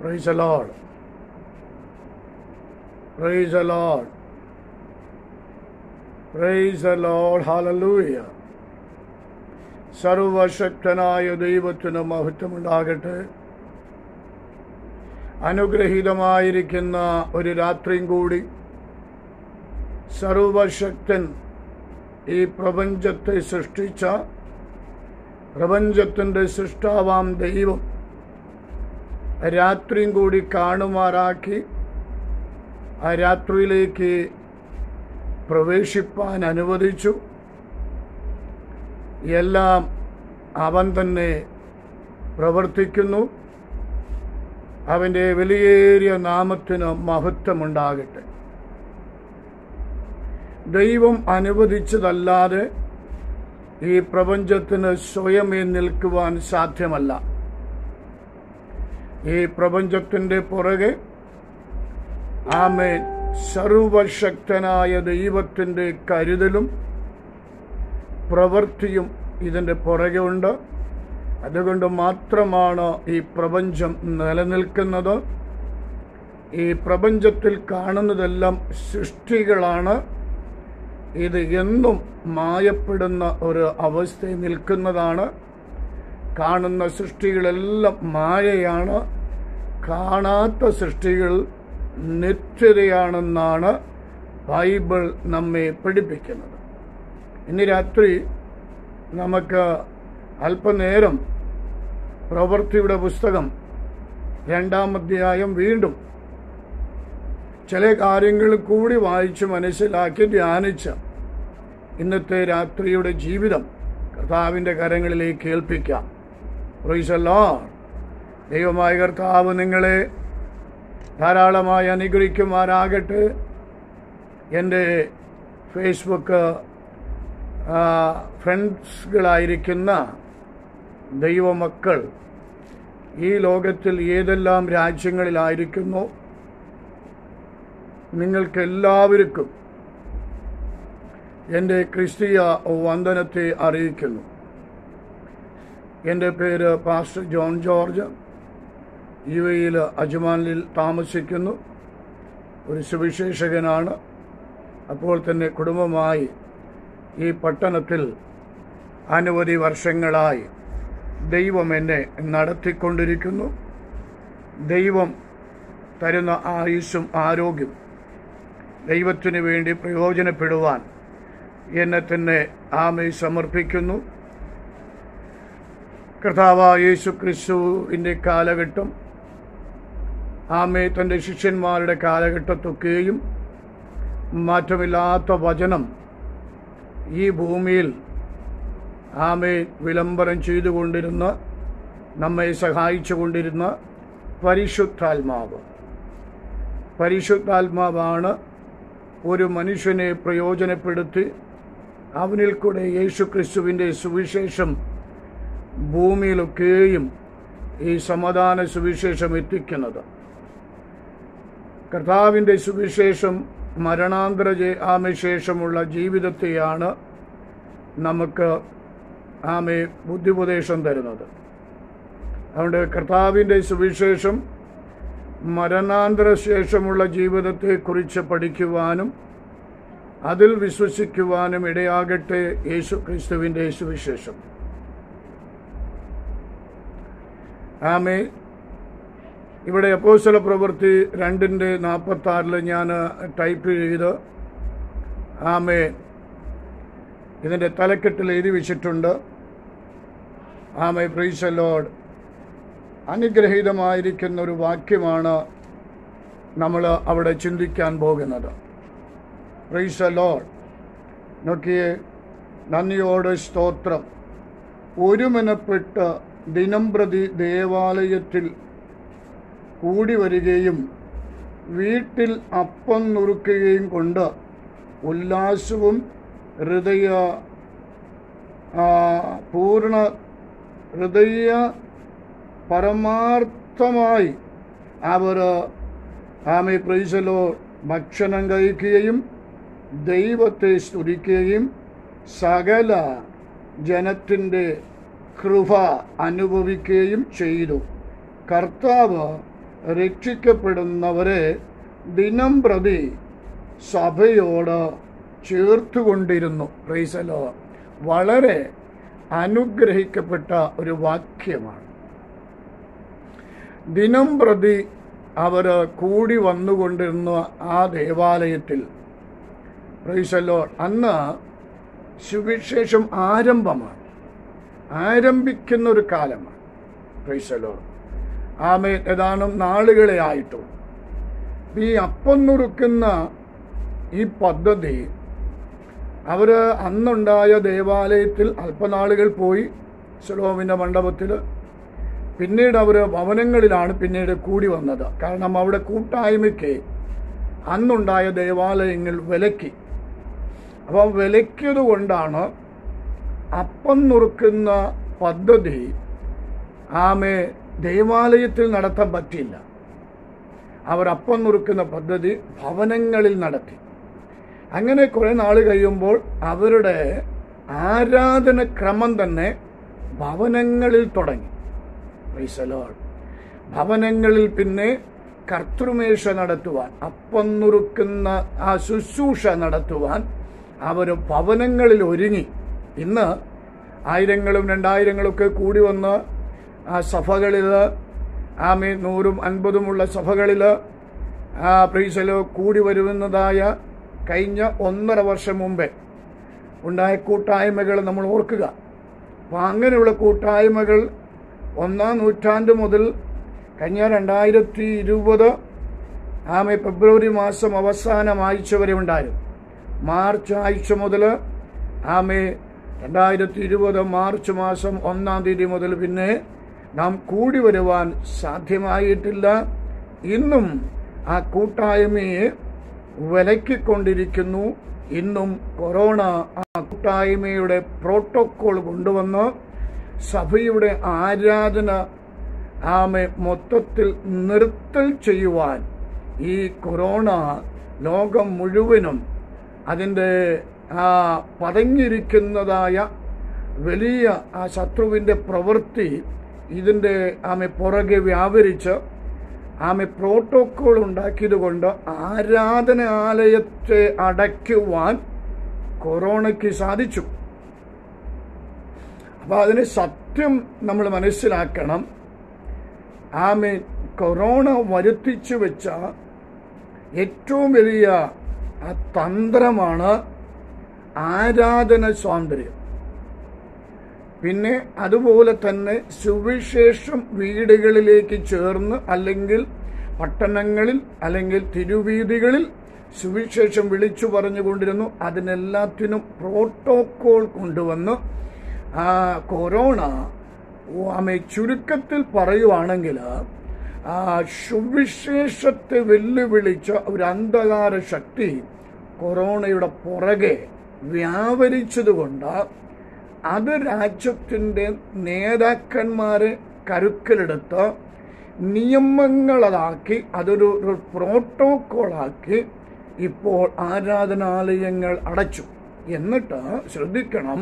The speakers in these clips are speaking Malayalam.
Praise the Lord. Praise the Lord. Praise the Lord. Hallelujah. സർവശക്തനായ ദൈവത്തിന് മഹത്വമുണ്ടാകട്ടെ അനുഗ്രഹീതമായിരിക്കുന്ന ഒരു രാത്രിയും കൂടി സർവശക്തൻ ഈ പ്രപഞ്ചത്തെ സൃഷ്ടിച്ച പ്രപഞ്ചത്തിൻ്റെ സൃഷ്ടാവാം ദൈവം രാത്രിയും കൂടി കാണുമാറാക്കി ആ രാത്രിയിലേക്ക് പ്രവേശിപ്പാൻ അനുവദിച്ചു എല്ലാം അവൻ തന്നെ പ്രവർത്തിക്കുന്നു അവൻ്റെ വിലയേറിയ നാമത്തിന് മഹത്വമുണ്ടാകട്ടെ ദൈവം അനുവദിച്ചതല്ലാതെ ഈ പ്രപഞ്ചത്തിന് സ്വയമേ നിൽക്കുവാൻ സാധ്യമല്ല ഈ പ്രപഞ്ചത്തിൻ്റെ പുറകെ ആമേൻ സർവശക്തനായ ദൈവത്തിൻ്റെ കരുതലും പ്രവൃത്തിയും ഇതിൻ്റെ പുറകെ ഉണ്ട് അതുകൊണ്ട് മാത്രമാണ് ഈ പ്രപഞ്ചം നിലനിൽക്കുന്നത് ഈ പ്രപഞ്ചത്തിൽ കാണുന്നതെല്ലാം സൃഷ്ടികളാണ് ഇത് എന്നും മായപ്പെടുന്ന ഒരു അവസ്ഥയിൽ നിൽക്കുന്നതാണ് കാണുന്ന സൃഷ്ടികളെല്ലാം മായയാണ് കാണാത്ത സൃഷ്ടികൾ നിത്യതയാണെന്നാണ് ബൈബിൾ നമ്മെ പഠിപ്പിക്കുന്നത് ഇന്ന് രാത്രി നമുക്ക് അല്പനേരം പ്രവൃത്തിയുടെ പുസ്തകം രണ്ടാം അധ്യായം വീണ്ടും ചില കാര്യങ്ങൾ കൂടി വായിച്ച് മനസ്സിലാക്കി ധ്യാനിച്ച് ഇന്നത്തെ രാത്രിയുടെ ജീവിതം കർത്താവിൻ്റെ കരങ്ങളിലേക്ക് ഏൽപ്പിക്കാം പ്രൊയ്സല്ലോ ദൈവമായ കർത്താവ് നിങ്ങളെ ധാരാളമായി അനുഗ്രഹിക്കുമാറാകട്ടെ എൻ്റെ ഫേസ്ബുക്ക് ഫ്രണ്ട്സുകളായിരിക്കുന്ന ദൈവമക്കൾ ഈ ലോകത്തിൽ ഏതെല്ലാം രാജ്യങ്ങളിലായിരിക്കുന്നു നിങ്ങൾക്കെല്ലാവർക്കും എൻ്റെ ക്രിസ്തീയ വന്ദനത്തെ അറിയിക്കുന്നു എൻ്റെ പേര് പാസ്റ്റർ ജോൺ ജോർജ് യു എയിൽ അജ്മാനിൽ താമസിക്കുന്നു ഒരു സുവിശേഷകനാണ് അപ്പോൾ തന്നെ കുടുംബമായി ഈ പട്ടണത്തിൽ അനവധി വർഷങ്ങളായി ദൈവം എന്നെ നടത്തിക്കൊണ്ടിരിക്കുന്നു ദൈവം തരുന്ന ആയുസ്സും ആരോഗ്യം ദൈവത്തിന് വേണ്ടി പ്രയോജനപ്പെടുവാൻ എന്നെ തന്നെ ആമെ സമർപ്പിക്കുന്നു കർത്താവ് യേശു ക്രിസ്തുവിൻ്റെ കാലഘട്ടം ആമെ തൻ്റെ ശിഷ്യന്മാരുടെ കാലഘട്ടത്തൊക്കെയും മാറ്റമില്ലാത്ത വചനം ഈ ഭൂമിയിൽ ആമെ വിളംബരം ചെയ്തുകൊണ്ടിരുന്ന നമ്മെ സഹായിച്ചു കൊണ്ടിരുന്ന പരിശുദ്ധാത്മാവ് പരിശുദ്ധാത്മാവാണ് ഒരു മനുഷ്യനെ പ്രയോജനപ്പെടുത്തി അവനിൽ കൂടെ യേശു ക്രിസ്തുവിൻ്റെ സുവിശേഷം ഭൂമിയിലൊക്കെയും ഈ സമാധാന സുവിശേഷം എത്തിക്കുന്നത് കർത്താവിൻ്റെ സുവിശേഷം മരണാന്തര ആമശേഷമുള്ള ജീവിതത്തെയാണ് നമുക്ക് ആമെ ബുദ്ധിപദേശം തരുന്നത് അതുകൊണ്ട് കർത്താവിൻ്റെ സുവിശേഷം മരണാന്തര ശേഷമുള്ള ജീവിതത്തെക്കുറിച്ച് പഠിക്കുവാനും അതിൽ വിശ്വസിക്കുവാനും ഇടയാകട്ടെ യേശു ക്രിസ്തുവിൻ്റെ സുവിശേഷം ആമേ ഇവിടെ അപ്പോസ്തല പ്രവൃത്തി രണ്ടിൻ്റെ നാൽപ്പത്തി ആറിൽ ഞാൻ ടൈപ്പ് ചെയ്ത് ആമേ ഇതിൻ്റെ തലക്കെട്ടിൽ എഴുതി വെച്ചിട്ടുണ്ട് ആമേ പ്രൈസ് ലോഡ് അനുഗ്രഹീതമായിരിക്കുന്ന ഒരു വാക്യമാണ് നമ്മൾ അവിടെ ചിന്തിക്കാൻ പോകുന്നത് പ്രൈസ് ലോഡ് നോക്കിയേ നന്ദിയോട് സ്തോത്രം ഒരുമനപ്പെട്ട് ദിനം പ്രതി ദേവാലയത്തിൽ കൂടി വരികയും വീട്ടിൽ അപ്പം നുറുക്കുകയും കൊണ്ട് ഉല്ലാസവും ഹൃദയ പൂർണ്ണ ഹൃദയ പരമാർത്ഥമായി അവർ ആമെ പ്രൈസലോ ഭക്ഷണം കഴിക്കുകയും ദൈവത്തെ സ്തുതിക്കുകയും സകല ജനത്തിൻ്റെ കൃപ അനുഭവിക്കുകയും ചെയ്തു കർത്താവ് രക്ഷിക്കപ്പെടുന്നവരെ ദിനം പ്രതി സഭയോട് ചേർത്തുകൊണ്ടിരുന്നു റൈസലോ വളരെ അനുഗ്രഹിക്കപ്പെട്ട ഒരു വാക്യമാണ് ദിനം പ്രതി അവർ കൂടി വന്നുകൊണ്ടിരുന്ന ആ ദേവാലയത്തിൽ പ്രൈസല്ലോ അന്ന് സുവിശേഷം ആരംഭമാണ് ആരംഭിക്കുന്ന ഒരു കാലമാണ് പ്രൈസലോ ആമേ ഏതാനും നാളുകളെ ആയിട്ടു ഈ അപ്പം നുറുക്കുന്ന ഈ പദ്ധതി അവർ അന്നുണ്ടായ ദേവാലയത്തിൽ അല്പനാളുകൾ പോയി സലോമിൻ്റെ മണ്ഡപത്തിൽ പിന്നീട് അവർ ഭവനങ്ങളിലാണ് പിന്നീട് കൂടി വന്നത് കാരണം അവിടെ കൂട്ടായ്മയ്ക്ക് അന്നുണ്ടായ ദേവാലയങ്ങൾ വിലക്കി അപ്പം വിലക്കിയത് കൊണ്ടാണ് അപ്പം നുറുക്കുന്ന പദ്ധതി ആമെ ദേവാലയത്തിൽ നടത്താൻ പറ്റില്ല അവർ അപ്പം നുറുക്കുന്ന പദ്ധതി ഭവനങ്ങളിൽ നടത്തി അങ്ങനെ കുറെ നാൾ കഴിയുമ്പോൾ അവരുടെ ആരാധന ക്രമം തന്നെ ഭവനങ്ങളിൽ തുടങ്ങി പ്രൈസലോൾ ഭവനങ്ങളിൽ പിന്നെ കർത്തൃമേശ നടത്തുവാൻ അപ്പം നുറുക്കുന്ന ആ ശുശ്രൂഷ നടത്തുവാൻ അവർ ഭവനങ്ങളിൽ ഒരുങ്ങി ഇന്ന് ആയിരങ്ങളും രണ്ടായിരങ്ങളൊക്കെ കൂടി വന്ന് ആ സഭകളിൽ ആമേ നൂറും അൻപതുമുള്ള സഭകളിൽ ആ പ്രീസലോ കൂടി വരുന്നതായ കഴിഞ്ഞ ഒന്നര വർഷം മുമ്പേ ഉണ്ടായ കൂട്ടായ്മകൾ നമ്മൾ ഓർക്കുക അപ്പം അങ്ങനെയുള്ള കൂട്ടായ്മകൾ ഒന്നാം നൂറ്റാണ്ട് മുതൽ കഴിഞ്ഞ രണ്ടായിരത്തി ഇരുപത് ആമെ ഫെബ്രുവരി മാസം അവസാനം ആഴ്ച വരെ ഉണ്ടായിരുന്നു മാർച്ച് ആഴ്ച മുതൽ ആമെ രണ്ടായിരത്തി ഇരുപത് മാർച്ച് മാസം ഒന്നാം തീയതി മുതൽ പിന്നെ നാം കൂടി വരുവാൻ സാധ്യമായിട്ടില്ല ഇന്നും ആ കൂട്ടായ്മയെ വിലക്കിക്കൊണ്ടിരിക്കുന്നു ഇന്നും കൊറോണ ആ കൂട്ടായ്മയുടെ പ്രോട്ടോക്കോൾ കൊണ്ടുവന്ന് സഭയുടെ ആരാധന ആമെ മൊത്തത്തിൽ നിർത്തൽ ചെയ്യുവാൻ ഈ കൊറോണ ലോകം മുഴുവനും അതിൻ്റെ ആ പതങ്ങിയിരിക്കുന്നതായ വലിയ ആ ശത്രുവിൻ്റെ പ്രവൃത്തി ഇതിൻ്റെ ആമെ പുറകെ വ്യാപരിച്ച് ആമെ പ്രോട്ടോക്കോൾ ഉണ്ടാക്കിയത് കൊണ്ട് ആരാധനാലയത്തെ അടയ്ക്കുവാൻ കൊറോണയ്ക്ക് സാധിച്ചു അപ്പോൾ അതിന് സത്യം നമ്മൾ മനസ്സിലാക്കണം ആമെ കൊറോണ വരുത്തിച്ചു വെച്ച ഏറ്റവും വലിയ ആ തന്ത്രമാണ് ആരാധന സ്വാതന്ത്ര്യം പിന്നെ അതുപോലെ തന്നെ സുവിശേഷം വീടുകളിലേക്ക് ചേർന്ന് അല്ലെങ്കിൽ പട്ടണങ്ങളിൽ അല്ലെങ്കിൽ തിരുവീതികളിൽ സുവിശേഷം വിളിച്ചു പറഞ്ഞുകൊണ്ടിരുന്നു അതിനെല്ലാത്തിനും പ്രോട്ടോക്കോൾ കൊണ്ടുവന്ന് ആ കൊറോണ ആമെ ചുരുക്കത്തിൽ പറയുവാണെങ്കിൽ ആ സുവിശേഷത്തെ വെല്ലുവിളിച്ച ഒരു അന്ധകാര ശക്തി കൊറോണയുടെ പുറകെ വ്യാപരിച്ചതുകൊണ്ട് അത് രാജ്യത്തിൻ്റെ നേതാക്കന്മാരെ കരുക്കലെടുത്ത് നിയമങ്ങളതാക്കി അതൊരു ഒരു പ്രോട്ടോക്കോളാക്കി ഇപ്പോൾ ആരാധനാലയങ്ങൾ അടച്ചു എന്നിട്ട് ശ്രദ്ധിക്കണം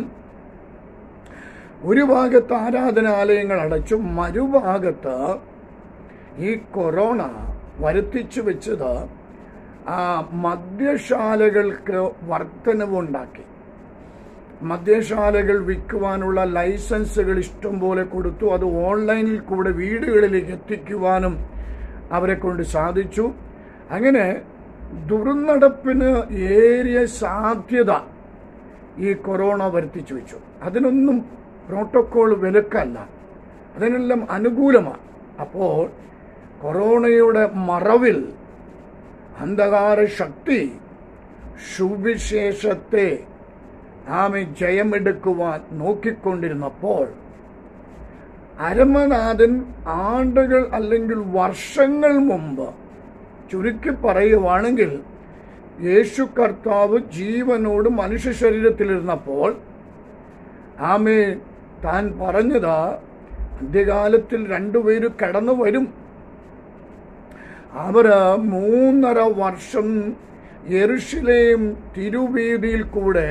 ഒരു ഭാഗത്ത് ആരാധനാലയങ്ങൾ അടച്ചു മറുഭാഗത്ത് ഈ കൊറോണ വരുത്തിച്ചു വെച്ചത് ആ മദ്യശാലകൾക്ക് വർധനവുണ്ടാക്കി മദ്യശാലകൾ വിൽക്കുവാനുള്ള ലൈസൻസുകൾ ഇഷ്ടം പോലെ കൊടുത്തു അത് ഓൺലൈനിൽ കൂടെ വീടുകളിലേക്ക് എത്തിക്കുവാനും അവരെ കൊണ്ട് സാധിച്ചു അങ്ങനെ ദുർനടപ്പിന് ഏറിയ സാധ്യത ഈ കൊറോണ വരുത്തിച്ചു വെച്ചു അതിനൊന്നും പ്രോട്ടോക്കോൾ വിലക്കല്ല അതിനെല്ലാം അനുകൂലമാണ് അപ്പോൾ കൊറോണയുടെ മറവിൽ അന്ധകാര ശക്തി സുവിശേഷത്തെ ആമെ ജയമെടുക്കുവാൻ നോക്കിക്കൊണ്ടിരുന്നപ്പോൾ അരമനാഥൻ ആണ്ടുകൾ അല്ലെങ്കിൽ വർഷങ്ങൾ മുമ്പ് ചുരുക്കി പറയുവാണെങ്കിൽ യേശു കർത്താവ് ജീവനോട് മനുഷ്യ ശരീരത്തിലിരുന്നപ്പോൾ ആമേ താൻ പറഞ്ഞത് അന്ത്യകാലത്തിൽ രണ്ടുപേര് കടന്നു വരും അവര് മൂന്നര വർഷം യെരുഷലേം തിരുവീതിയിൽ കൂടെ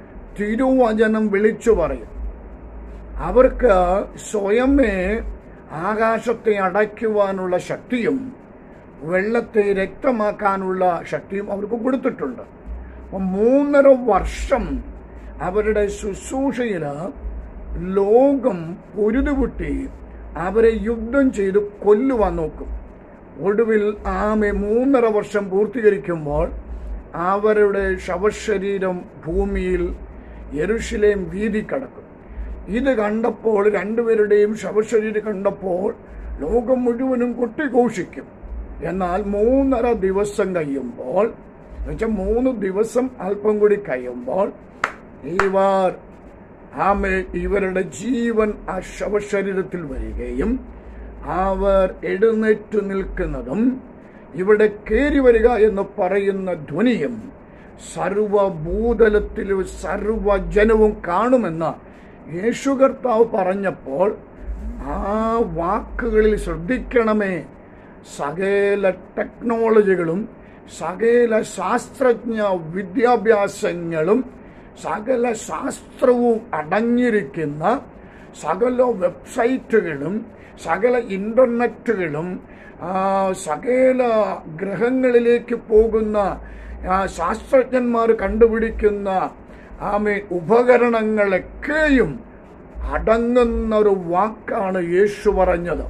തിരുവചനം വിളിച്ചു പറയും അവർക്ക് സ്വയമേ ആകാശത്തെ അടയ്ക്കുവാനുള്ള ശക്തിയും വെള്ളത്തെ രക്തമാക്കാനുള്ള ശക്തിയും അവർക്ക് കൊടുത്തിട്ടുണ്ട് അപ്പം മൂന്നര വർഷം അവരുടെ ശുശ്രൂഷയിൽ ലോകം പൊരുതുപൊട്ടി അവരെ യുദ്ധം ചെയ്ത് കൊല്ലുവാൻ നോക്കും ഒടുവിൽ ആമെ മൂന്നര വർഷം പൂർത്തീകരിക്കുമ്പോൾ അവരുടെ ശവശരീരം ഭൂമിയിൽ യെരുഷലേം വീതി കടക്കും ഇത് കണ്ടപ്പോൾ രണ്ടുപേരുടെയും ശവശരീരം കണ്ടപ്പോൾ ലോകം മുഴുവനും കൊട്ടിഘോഷിക്കും എന്നാൽ മൂന്നര ദിവസം കഴിയുമ്പോൾ എന്നുവെച്ചാൽ മൂന്ന് ദിവസം അല്പം കൂടി കഴിയുമ്പോൾ ഇവർ ആമെ ഇവരുടെ ജീവൻ ആ ശവശരീരത്തിൽ വരികയും അവർ എഴുന്നേറ്റ് നിൽക്കുന്നതും ഇവിടെ കയറി വരിക എന്ന് പറയുന്ന ധ്വനിയും സർവഭൂതലത്തിലും സർവജനവും കാണുമെന്ന് യേശു കർത്താവ് പറഞ്ഞപ്പോൾ ആ വാക്കുകളിൽ ശ്രദ്ധിക്കണമേ സകല ടെക്നോളജികളും സകല ശാസ്ത്രജ്ഞ വിദ്യാഭ്യാസങ്ങളും സകല ശാസ്ത്രവും അടങ്ങിയിരിക്കുന്ന സകല വെബ്സൈറ്റുകളും സകല ഇന്റർനെറ്റുകളും ആ, സകല ഗ്രഹങ്ങളിലേക്ക് പോകുന്ന ആ, ശാസ്ത്രജ്ഞന്മാർ കണ്ടുപിടിക്കുന്ന ആമേ ഉപകരണങ്ങളൊക്കെയും അടങ്ങുന്ന ഒരു വാക്കാണ് യേശു പറഞ്ഞത്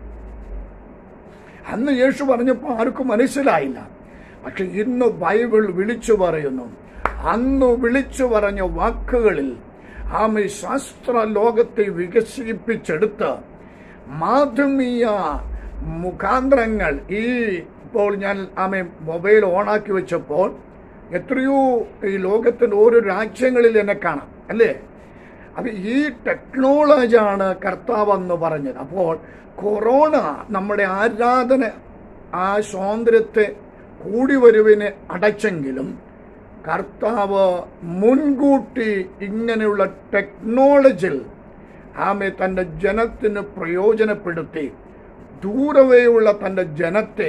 അന്ന് യേശു പറഞ്ഞപ്പോൾ ആർക്കും മനസ്സിലായില്ല പക്ഷെ ഇന്ന് ബൈബിൾ വിളിച്ചു പറയുന്നു അന്ന് വിളിച്ചു പറഞ്ഞ വാക്കുകളിൽ ആമ ശാസ്ത്ര ലോകത്തെ വികസിപ്പിച്ചെടുത്ത് മാധ്യമീയ മുഖാന്തരങ്ങൾ ഈ ഇപ്പോൾ ഞാൻ ആമെ മൊബൈൽ ഓണാക്കി വെച്ചപ്പോൾ എത്രയോ ഈ ലോകത്തിന്റെ ഓരോ രാജ്യങ്ങളിൽ എന്നെ കാണാം അല്ലേ അപ്പൊ ഈ ടെക്നോളജിയാണ് കർത്താവ് എന്ന് പറഞ്ഞത് അപ്പോൾ കൊറോണ നമ്മുടെ ആരാധന ആ സ്വാതന്ത്ര്യത്തെ കൂടി വരുവിനെ അടച്ചെങ്കിലും കർത്താവ് മുൻകൂട്ടി ഇങ്ങനെയുള്ള ടെക്നോളജിയിൽ ആമെ തൻ്റെ ജനത്തിന് പ്രയോജനപ്പെടുത്തി ദൂരവെയുള്ള തൻ്റെ ജനത്തെ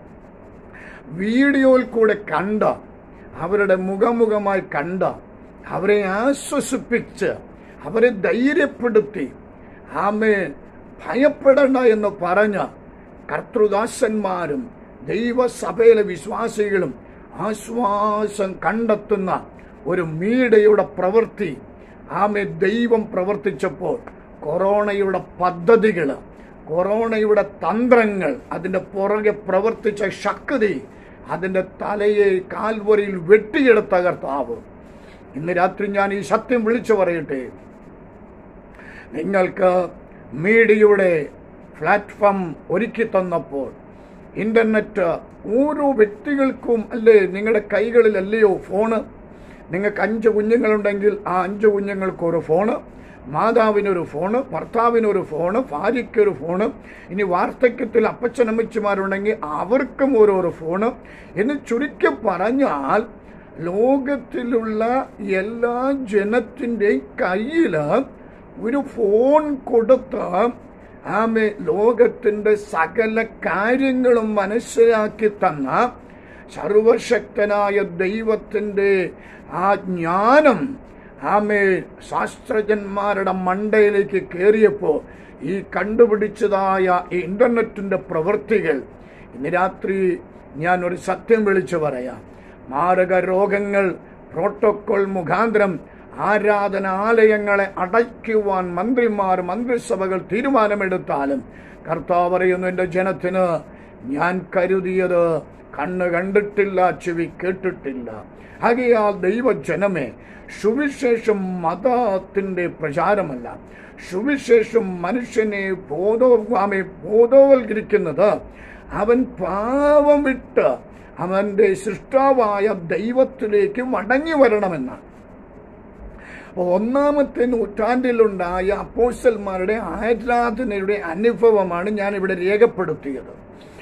വീഡിയോയിൽ കൂടെ കണ്ട അവരുടെ മുഖമുഖമായി കണ്ട അവരെ ആശ്വസിപ്പിച്ച് അവരെ ധൈര്യപ്പെടുത്തി ആമേ ഭയപ്പെടേണ്ട എന്ന് പറഞ്ഞ കർത്തൃദാസന്മാരും ദൈവസഭയിലെ വിശ്വാസികളും ആശ്വാസം കണ്ടെത്തുന്ന ഒരു മീഡിയയുടെ പ്രവൃത്തി ആമെ ദൈവം പ്രവർത്തിച്ചപ്പോൾ കൊറോണയുടെ പദ്ധതികൾ കൊറോണയുടെ തന്ത്രങ്ങൾ അതിൻ്റെ പുറകെ പ്രവർത്തിച്ച ശക്തി അതിൻ്റെ തലയെ കാൽവരിയിൽ വെട്ടിയെടുത്ത കർത്താവ് ഇന്ന് രാത്രി ഞാൻ ഈ സത്യം വിളിച്ചു പറയട്ടെ നിങ്ങൾക്ക് മീഡിയയുടെ പ്ലാറ്റ്ഫോം ഒരുക്കി തന്നപ്പോൾ ഇന്റർനെറ്റ് ഓരോ വ്യക്തികൾക്കും അല്ലേ നിങ്ങളുടെ കൈകളിലല്ലയോ ഫോണ് നിങ്ങൾക്ക് അഞ്ച് കുഞ്ഞുങ്ങളുണ്ടെങ്കിൽ ആ അഞ്ച് കുഞ്ഞുങ്ങൾക്ക് ഒരു ഫോണ് മാതാവിനൊരു ഫോണ് ഭർത്താവിനൊരു ഫോണ് ഭാര്യയ്ക്കൊരു ഫോണ് ഇനി വാർദ്ധക്യത്തിൽ അപ്പച്ചനമ്മച്ചിമാരുണ്ടെങ്കിൽ അവർക്കും ഓരോരോ ഫോണ് എന്ന് ചുരുക്കി പറഞ്ഞാൽ ലോകത്തിലുള്ള എല്ലാ ജനത്തിൻ്റെയും കയ്യിൽ ഒരു ഫോൺ കൊടുത്ത് ആമെ ലോകത്തിന്റെ സകല കാര്യങ്ങളും മനസ്സിലാക്കി തന്ന സർവശക്തനായ ദൈവത്തിന്റെ ആ ജ്ഞാനം ആമേ ശാസ്ത്രജ്ഞന്മാരുടെ മണ്ടയിലേക്ക് കയറിയപ്പോൾ ഈ കണ്ടുപിടിച്ചതായ ഈ ഇന്റർനെറ്റിന്റെ പ്രവൃത്തികൾ ഇന്ന് രാത്രി ഞാൻ ഒരു സത്യം വിളിച്ചു പറയാം മാരക രോഗങ്ങൾ പ്രോട്ടോകോൾ മുഖാന്തരം ആരാധനാലയങ്ങളെ അടയ്ക്കുവാൻ മന്ത്രിമാർ മന്ത്രിസഭകൾ തീരുമാനമെടുത്താലും കർത്താവ് പറയുന്നു എൻ്റെ ജനത്തിന് ഞാൻ കരുതിയത് കണ്ണ് കണ്ടിട്ടില്ല ചെവി കേട്ടിട്ടില്ല ആകയാൽ ദൈവജനമേ സുവിശേഷം മതത്തിന്റെ പ്രചാരമല്ല സുവിശേഷം മനുഷ്യനെ ബോധവാമെ ബോധവൽക്കരിക്കുന്നത് അവൻ പാവം വിട്ട് അവന്റെ സൃഷ്ടാവായ ദൈവത്തിലേക്ക് മടങ്ങി വരണമെന്നാണ് അപ്പോൾ ഒന്നാമത്തെ നൂറ്റാണ്ടിലുണ്ടായ അപ്പോസ്റ്റൽമാരുടെ ആരാധനയുടെ അനുഭവമാണ് ഞാൻ ഇവിടെ രേഖപ്പെടുത്തിയത്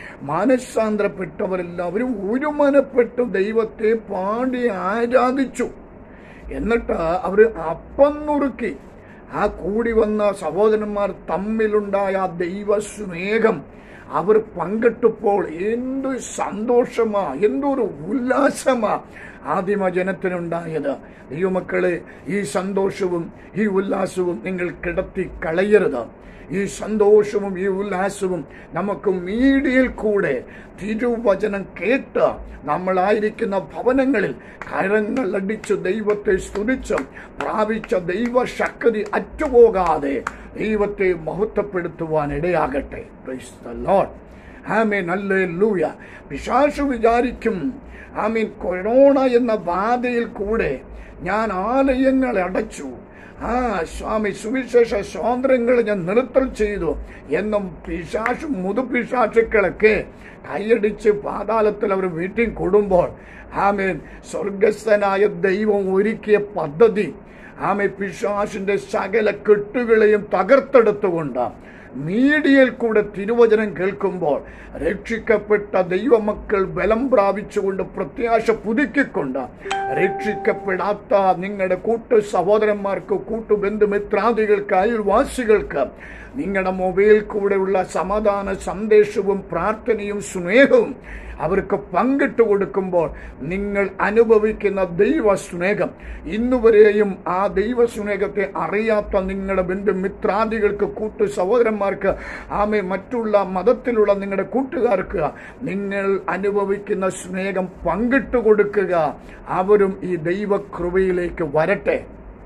മാനസാന്തരപ്പെട്ടവരെല്ലാവരും ഒരുമനപ്പെട്ട് ദൈവത്തെ പാടി ആരാധിച്ചു എന്നിട്ട് അവർ അപ്പം നുറുക്കി ആ കൂടി വന്ന സഹോദരന്മാർ തമ്മിലുണ്ടായ ആ ദൈവ സ്നേഹം അവർ പങ്കിട്ടപ്പോൾ എന്ത് സന്തോഷമാ എന്തൊരു ഉല്ലാസമാ ആദിമ ജനത്തിനുണ്ടായത് ദൈവമക്കളെ ഈ സന്തോഷവും ഈ ഉല്ലാസവും നിങ്ങൾ കിടത്തി കളയരുത് ഈ സന്തോഷവും ഈ ഉല്ലാസവും നമുക്ക് മീഡിയയിൽ കൂടെ തിരുവചനം കേട്ട് നമ്മളായിരിക്കുന്ന ഭവനങ്ങളിൽ കരങ്ങളടിച്ച് ദൈവത്തെ സ്തുതിച്ച് പ്രാപിച്ച ദൈവശക്തി അറ്റുപോകാതെ ദൈവത്തെ മഹത്വപ്പെടുത്തുവാൻ ഇടയാകട്ടെ Praise the Lord. ആമേൻ ഹല്ലേലൂയ പിശാശു വിചാരിക്കും ആമീൻ കൊറോണ എന്ന ബാധയിൽ കൂടെ ഞാൻ ആലയങ്ങൾ അടച്ചു ആ സ്വാമി സുവിശേഷ സ്വാതന്ത്ര്യങ്ങൾ ഞാൻ നിർത്തൽ ചെയ്തു എന്നും പിശാശു മുതുപിശാചുക്കളൊക്കെ കൈയടിച്ച് പാതാളത്തിൽ അവർ വീട്ടിൽ കൂടുമ്പോൾ ആമേൻ സ്വർഗസ്ഥനായ ദൈവം ഒരുക്കിയ പദ്ധതി ആമെ പിശാശിന്റെ സകല കെട്ടുകളെയും തകർത്തെടുത്തുകൊണ്ട് മീഡിയയിൽ കൂടെ തിരുവചനം കേൾക്കുമ്പോൾ രക്ഷിക്കപ്പെട്ട ദൈവമക്കൾ ബലം പ്രാപിച്ചുകൊണ്ട് പ്രത്യാശ പുതുക്കിക്കൊണ്ട് രക്ഷിക്കപ്പെടാത്ത നിങ്ങളുടെ കൂട്ടു സഹോദരന്മാർക്ക് കൂട്ടുബന്ധുമിത്രാദികൾക്ക് അയൽവാസികൾക്ക് നിങ്ങളുടെ മൊബൈൽ കൂടെയുള്ള സമാധാന സന്ദേശവും പ്രാർത്ഥനയും സ്നേഹവും അവർക്ക് പങ്കിട്ട് കൊടുക്കുമ്പോൾ നിങ്ങൾ അനുഭവിക്കുന്ന ദൈവ സ്നേഹം ഇന്നുവരെയും ആ ദൈവ സ്നേഹത്തെ അറിയാത്ത നിങ്ങളുടെ ബന്ധുമിത്രാദികൾക്ക് കൂട്ടു സഹോദരന്മാർക്ക് ആമെ മറ്റുള്ള മതത്തിലുള്ള നിങ്ങളുടെ കൂട്ടുകാർക്ക് നിങ്ങൾ അനുഭവിക്കുന്ന സ്നേഹം പങ്കിട്ട് കൊടുക്കുക അവരും ഈ ദൈവകൃപയിലേക്ക് വരട്ടെ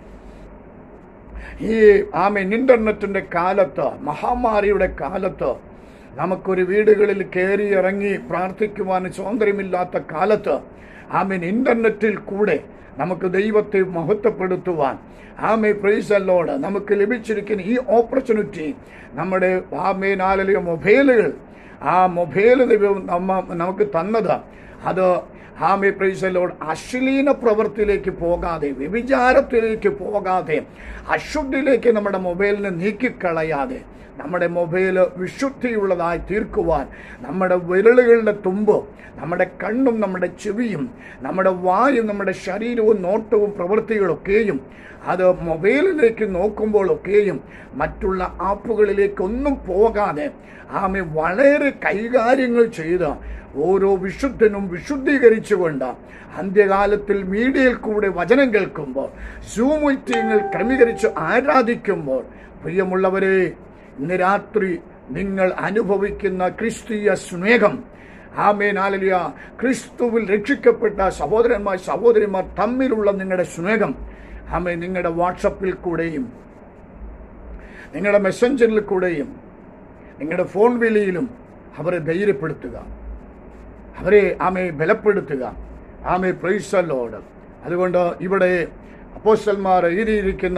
ഈ ആമീൻ ഇന്റർനെറ്റിന്റെ കാലത്ത് മഹാമാരിയുടെ കാലത്ത് നമുക്കൊരു വീടുകളിൽ കയറി ഇറങ്ങി പ്രാർത്ഥിക്കുവാൻ സ്വാതന്ത്ര്യമില്ലാത്ത കാലത്ത് ആമീൻ ഇന്റർനെറ്റിൽ കൂടെ നമുക്ക് ദൈവത്തെ മഹത്വപ്പെടുത്തുവാൻ ആമേ പ്രൈസല്ലോട് നമുക്ക് ലഭിച്ചിരിക്കുന്ന ഈ ഓപ്പർച്യൂണിറ്റി നമ്മുടെ ആമേൻ ആലലിയ മൊബൈലുകൾ ആ മൊബൈൽ ദൈവം നമ്മ നമുക്ക് തന്നത് അത് ആമേ പ്രൈസലോട് അശ്ലീല പ്രവൃത്തിയിലേക്ക് പോകാതെ വ്യഭിചാരത്തിലേക്ക് പോകാതെ അശുദ്ധിയിലേക്ക് നമ്മുടെ മൊബൈലിനെ നീക്കിക്കളയാതെ നമ്മുടെ മൊബൈൽ വിശുദ്ധിയുള്ളതായി തീർക്കുവാൻ നമ്മുടെ വിരലുകളുടെ തുമ്പ് നമ്മുടെ കണ്ണും നമ്മുടെ ചെവിയും നമ്മുടെ വായും നമ്മുടെ ശരീരവും നോട്ടവും പ്രവൃത്തികളൊക്കെയും അത് മൊബൈലിലേക്ക് നോക്കുമ്പോഴൊക്കെയും മറ്റുള്ള ആപ്പുകളിലേക്കൊന്നും പോകാതെ ആമെ വളരെ കൈകാര്യങ്ങൾ ചെയ്ത് ഓരോ വിശുദ്ധനും വിശുദ്ധീകരിച്ചുകൊണ്ട് അന്ത്യകാലത്തിൽ മീഡിയയിൽ കൂടെ വചനം കേൾക്കുമ്പോൾ സൂം മീറ്റിങ്ങൾ ക്രമീകരിച്ച് ആരാധിക്കുമ്പോൾ പ്രിയമുള്ളവരെ ഇന്ന് രാത്രി നിങ്ങൾ അനുഭവിക്കുന്ന ക്രിസ്തീയ സ്നേഹം ആമേൻ ആലലിയ ക്രിസ്തുവിൽ രക്ഷിക്കപ്പെട്ട സഹോദരന്മാർ സഹോദരിമാർ തമ്മിലുള്ള നിങ്ങളുടെ സ്നേഹം ആമേ നിങ്ങളുടെ വാട്സപ്പിൽ കൂടെയും നിങ്ങളുടെ മെസ്സഞ്ചറിൽ കൂടെയും നിങ്ങളുടെ ഫോൺ വിളിയിലും അവരെ ധൈര്യപ്പെടുത്തുക അവരെ ആമയെ ബലപ്പെടുത്തുക ആമെ പ്രൈസലോട് അതുകൊണ്ട് ഇവിടെ അപ്പോസ്റ്റന്മാർ എഴുതിയിരിക്കുന്ന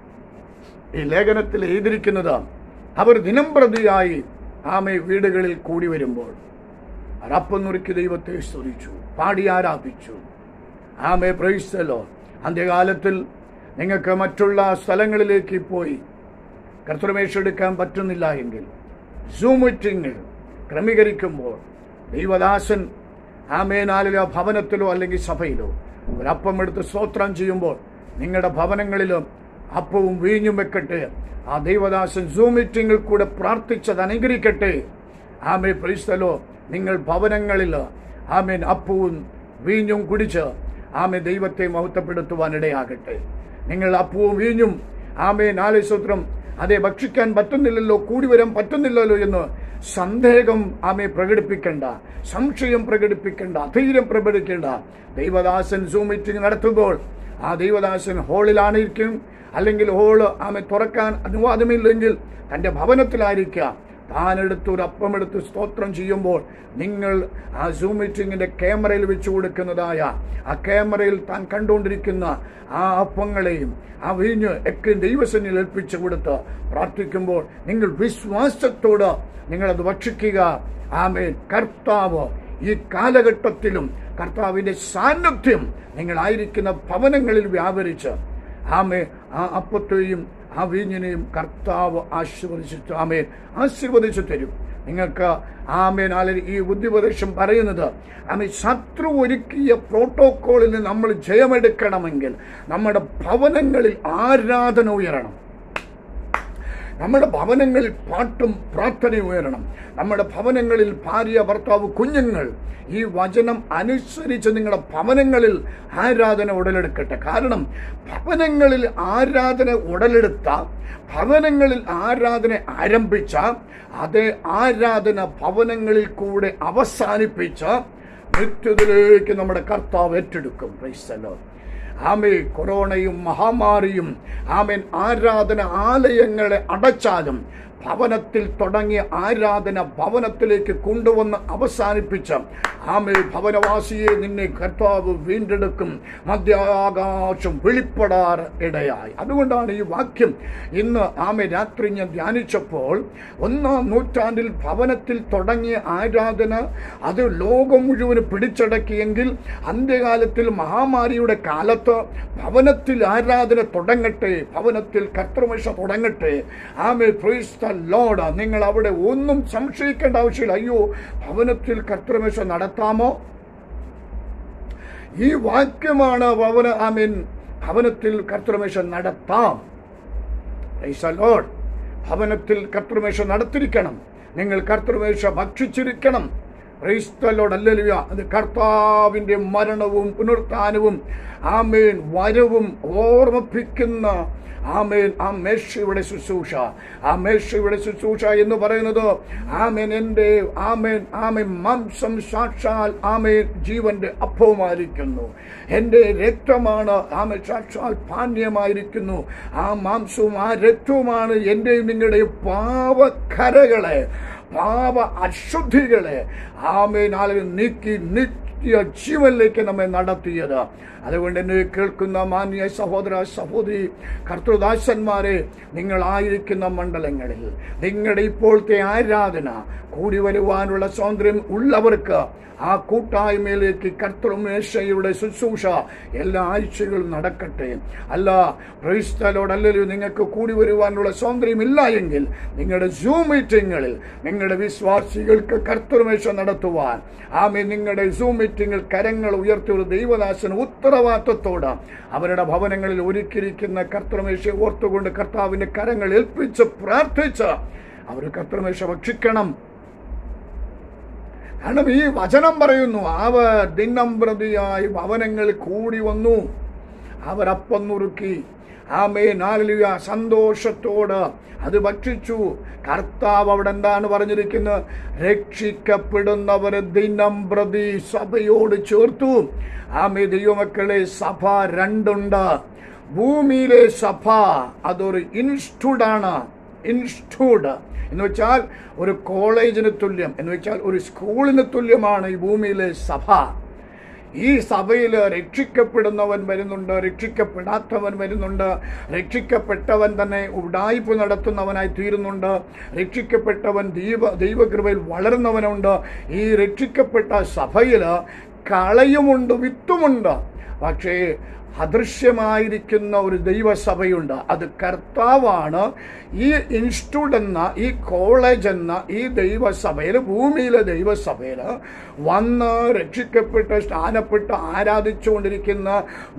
ഈ ലേഖനത്തിൽ എഴുതിയിരിക്കുന്നത് അവർ ദിനംപ്രതിയായി ആമെ വീടുകളിൽ കൂടി വരുമ്പോൾ റപ്പം നുറുക്കി ദൈവത്തെ സ്തുതിച്ചു പാടി ആരാധിച്ചു ആമെ പ്രൈസലോ അന്ത്യകാലത്തിൽ നിങ്ങൾക്ക് മറ്റുള്ള സ്ഥലങ്ങളിലേക്ക് പോയി കർത്തൃമേശ എടുക്കാൻ പറ്റുന്നില്ല എങ്കിൽ സൂം മീറ്റിംഗ് ക്രമീകരിക്കുമ്പോൾ ദൈവദാസൻ ആമേനാലിലോ ഭവനത്തിലോ അല്ലെങ്കിൽ സഭയിലോ ഒരപ്പം എടുത്ത് സ്തോത്രം ചെയ്യുമ്പോൾ നിങ്ങളുടെ ഭവനങ്ങളിലും അപ്പവും വീഞ്ഞും വെക്കട്ടെ ആ ദൈവദാസൻ സൂം മീറ്റിംഗിൽ കൂടെ പ്രാർത്ഥിച്ചത് അനുഗ്രഹിക്കട്ടെ ആമേ പ്രീസ്തലോ നിങ്ങൾ ഭവനങ്ങളിൽ ആമേൻ അപ്പവും വീഞ്ഞും കുടിച്ച് ആമേ ദൈവത്തെ മഹത്വപ്പെടുത്തുവാൻ ഇടയാകട്ടെ നിങ്ങൾ അപ്പവും വീഞ്ഞും ആമേ നാല് സൂത്രം അതെ ഭക്ഷിക്കാൻ പറ്റുന്നില്ലല്ലോ കൂടി വരാൻ പറ്റുന്നില്ലല്ലോ എന്ന് സന്ദേഹം ആമെ പ്രകടിപ്പിക്കേണ്ട സംശയം പ്രകടിപ്പിക്കേണ്ട അധൈര്യം പ്രകടിക്കേണ്ട ദൈവദാസൻ സൂം മീറ്റിംഗ് നടത്തുമ്പോൾ ആ ദൈവദാസൻ ഹോളിലാണിരിക്കും അല്ലെങ്കിൽ ഹോള് ആമെ തുറക്കാൻ അനുവാദമില്ലെങ്കിൽ തന്റെ ഭവനത്തിലായിരിക്കാം താൻ എടുത്ത് ഒരു അപ്പമെടുത്ത് സ്തോത്രം ചെയ്യുമ്പോൾ നിങ്ങൾ ആ സൂം മീറ്റിംഗിന്റെ ക്യാമറയിൽ വെച്ചു കൊടുക്കുന്നതായ ആ ക്യാമറയിൽ താൻ കണ്ടുകൊണ്ടിരിക്കുന്ന ആ അപ്പങ്ങളെയും ആ വീഞ്ഞ് ഒക്കെ ദൈവസന്നിൽ ഏൽപ്പിച്ചു കൊടുത്ത് പ്രാർത്ഥിക്കുമ്പോൾ നിങ്ങൾ വിശ്വാസത്തോട് നിങ്ങളത് ഭക്ഷിക്കുക ആമേൻ കർത്താവ് ഈ കാലഘട്ടത്തിലും കർത്താവിന്റെ സാന്നിധ്യം നിങ്ങളായിരിക്കുന്ന ഭവനങ്ങളിൽ വ്യാപരിച്ച് ആമേ ആ അപ്പത്തെയും ആ വീഞ്ഞിനെയും കർത്താവ് ആശീർവദിച്ചു ആമേൻ ആശീർവദിച്ചു തരും നിങ്ങൾക്ക് ആമേൻ അല്ലെങ്കിൽ ഈ ബുദ്ധിപദേശം പറയുന്നത് ആമേ ശത്രു ഒരുക്കിയ പ്രോട്ടോക്കോളിൽ നമ്മൾ ജയമെടുക്കണമെങ്കിൽ നമ്മുടെ ഭവനങ്ങളിൽ ആരാധന ഉയരണം നമ്മുടെ ഭവനങ്ങളിൽ പാട്ടും പ്രാർത്ഥനയും ഉയരണം നമ്മുടെ ഭവനങ്ങളിൽ ഭാര്യ ഭർത്താവ് കുഞ്ഞുങ്ങൾ ഈ വചനം അനുസരിച്ച് നിങ്ങളുടെ ഭവനങ്ങളിൽ ആരാധന ഉടലെടുക്കട്ടെ കാരണം ഭവനങ്ങളിൽ ആരാധന ഉടലെടുത്ത ഭവനങ്ങളിൽ ആരാധന ആരംഭിച്ച അതേ ആരാധന ഭവനങ്ങളിൽ കൂടെ അവസാനിപ്പിച്ച നിത്യത്തിലേക്ക് നമ്മുടെ കർത്താവ് ഏറ്റെടുക്കും ക്രൈസ്തലോ ആമേ കൊറോണയും മഹാമാരിയും ആമേൻ ആരാധന ആലയങ്ങളെ അടച്ചാലും ഭവനത്തിൽ തുടങ്ങിയ ആരാധന ഭവനത്തിലേക്ക് കൊണ്ടുവന്ന് അവസാനിപ്പിച്ച ആമേ ഭവനവാസിയെ നിന്നെ കർത്താവ് വീണ്ടെടുക്കും മധ്യാകാശം വെളിപ്പെടാറ് ഇടയായി അതുകൊണ്ടാണ് ഈ വാക്യം ഇന്ന് ആമെ രാത്രി ഞാൻ ധ്യാനിച്ചപ്പോൾ ഒന്നാം നൂറ്റാണ്ടിൽ ഭവനത്തിൽ തുടങ്ങിയ ആരാധന അത് ലോകം മുഴുവൻ പിടിച്ചടക്കിയെങ്കിൽ അന്ത്യകാലത്തിൽ മഹാമാരിയുടെ കാലത്ത് ഭവനത്തിൽ ആരാധന തുടങ്ങട്ടെ ഭവനത്തിൽ കർത്തൃമേശ തുടങ്ങട്ടെ ആമെ പ്രൈസ് ലോഡ് നിങ്ങൾ അവിടെ ഒന്നും സംശയിക്കേണ്ട ആവശ്യമില്ല അയ്യോ ഭവനത്തിൽ കർത്തൃമേശ നടത്താമോ ഈ വാക്യമാണ് ഭവന ആമീൻ ഭവനത്തിൽ കർത്തൃമേശ നടത്താം Praise the Lord. ഭവനത്തിൽ കർത്തൃമേശ നടത്തിരിക്കണം നിങ്ങൾ കർത്തൃമേശ ഭക്ഷിച്ചിരിക്കണം ക്രൈസ്തലോട് അല്ലലുയ അത് കർത്താവിന്റെ മരണവും പുനരുത്ഥാനവും ആമേൻ വരവും ഓർമ്മിപ്പിക്കുന്ന ആമേൻ ആ മേശയുടെ ശുശ്രൂഷ ആ മേശയുടെ ശുശ്രൂഷ എന്ന് പറയുന്നത് ആമേൻ എൻ്റെ ആമേൻ ആമേൻ മാംസം സാക്ഷാൽ ആമേൻ ജീവന്റെ അപ്പവുമായിരിക്കുന്നു എൻ്റെ രക്തമാണ് ആമേൻ സാക്ഷാൽ പാനീയമായിരിക്കുന്നു ആ മാംസവും ആ രക്തവുമാണ് എൻ്റെയും നിങ്ങളുടെയും പാവക്കരകളെ പാപ അശുദ്ധികളെ ആമേൻ ആളുകൾ നീക്കി നിത്യ ജീവനിലേക്ക് നമ്മെ നടത്തിയത് അതുകൊണ്ട് എന്നെ കേൾക്കുന്ന മാന്യ സഹോദര സഹോദരി കർത്തൃദാസന്മാരെ നിങ്ങളായിരിക്കുന്ന മണ്ഡലങ്ങളിൽ നിങ്ങളുടെ ഇപ്പോഴത്തെ ആരാധന കൂടി വരുവാനുള്ള സ്വാതന്ത്ര്യം ഉള്ളവർക്ക് ആ കൂട്ടായ്മയിലേക്ക് കർത്തൃമേശയുടെ ശുശ്രൂഷ എല്ലാ ആഴ്ചകളും നടക്കട്ടെ അല്ല പ്രൈസ്തലോട് അല്ലല്ലോ നിങ്ങൾക്ക് കൂടി വരുവാനുള്ള സ്വാതന്ത്ര്യമില്ല എങ്കിൽ നിങ്ങളുടെ സൂം മീറ്റിങ്ങുകളിൽ നിങ്ങളുടെ വിശ്വാസികൾക്ക് കർത്തൃമേശ നടത്തുവാൻ ആമേ നിങ്ങളുടെ സൂം മീറ്റിങ്ങിൽ കരങ്ങൾ ഉയർത്തിയ ഒരു ദൈവദാസന് ഉത്തരവാദിത്വത്തോട് അവരുടെ ഭവനങ്ങളിൽ ഒരുക്കിയിരിക്കുന്ന കർത്തൃമേശ ഓർത്തുകൊണ്ട് കർത്താവിന്റെ കരങ്ങൾ ഏൽപ്പിച്ച് പ്രാർത്ഥിച്ച് അവർ കർത്തൃമേശ ഭക്ഷിക്കണം കാരണം ഈ വചനം പറയുന്നു അവർ ദിനം പ്രതിയായി ഭവനങ്ങളിൽ കൂടി വന്നു അവർ അപ്പം നുറുക്കി ആമേ നാലിലുക സന്തോഷത്തോട് അത് ഭക്ഷിച്ചു കർത്താവ് അവിടെ എന്താണ് പറഞ്ഞിരിക്കുന്നത് രക്ഷിക്കപ്പെടുന്നവരെ ദിനം പ്രതി സഭയോട് ചേർത്തു ആമേ ദൈവമക്കളെ സഭ രണ്ടുണ്ട് ഭൂമിയിലെ സഭ അതൊരു ഇൻസ്റ്റിറ്റ്യൂട്ടാണ് ഇൻസ്റ്റിറ്റ്യൂട്ട് എന്ന് വെച്ചാൽ ഒരു കോളേജിന് തുല്യം എന്ന് വെച്ചാൽ ഒരു സ്കൂളിന് തുല്യമാണ് ഈ ഭൂമിയിലെ സഭ ഈ സഭയിൽ രക്ഷിക്കപ്പെടുന്നവൻ വരുന്നുണ്ട് രക്ഷിക്കപ്പെടാത്തവൻ വരുന്നുണ്ട് രക്ഷിക്കപ്പെട്ടവൻ തന്നെ ഉടായ്പ നടത്തുന്നവനായി തീരുന്നുണ്ട് രക്ഷിക്കപ്പെട്ടവൻ ദൈവ ദൈവകൃപയിൽ വളരുന്നവനുണ്ട് ഈ രക്ഷിക്കപ്പെട്ട സഭയിൽ കളയുമുണ്ട് വിത്തുമുണ്ട് പക്ഷേ അദൃശ്യമായിരിക്കുന്ന ഒരു ദൈവസഭയുണ്ട് അത് കർത്താവാണ് ഈ ഇൻസ്റ്റിറ്റ്യൂട്ട് എന്ന ഈ കോളേജ് എന്ന ഈ ദൈവസഭയിൽ ഭൂമിയിലെ ദൈവസഭയിൽ വന്ന് രക്ഷിക്കപ്പെട്ട് സ്ഥാനപ്പെട്ട് ആരാധിച്ചുകൊണ്ടിരിക്കുന്ന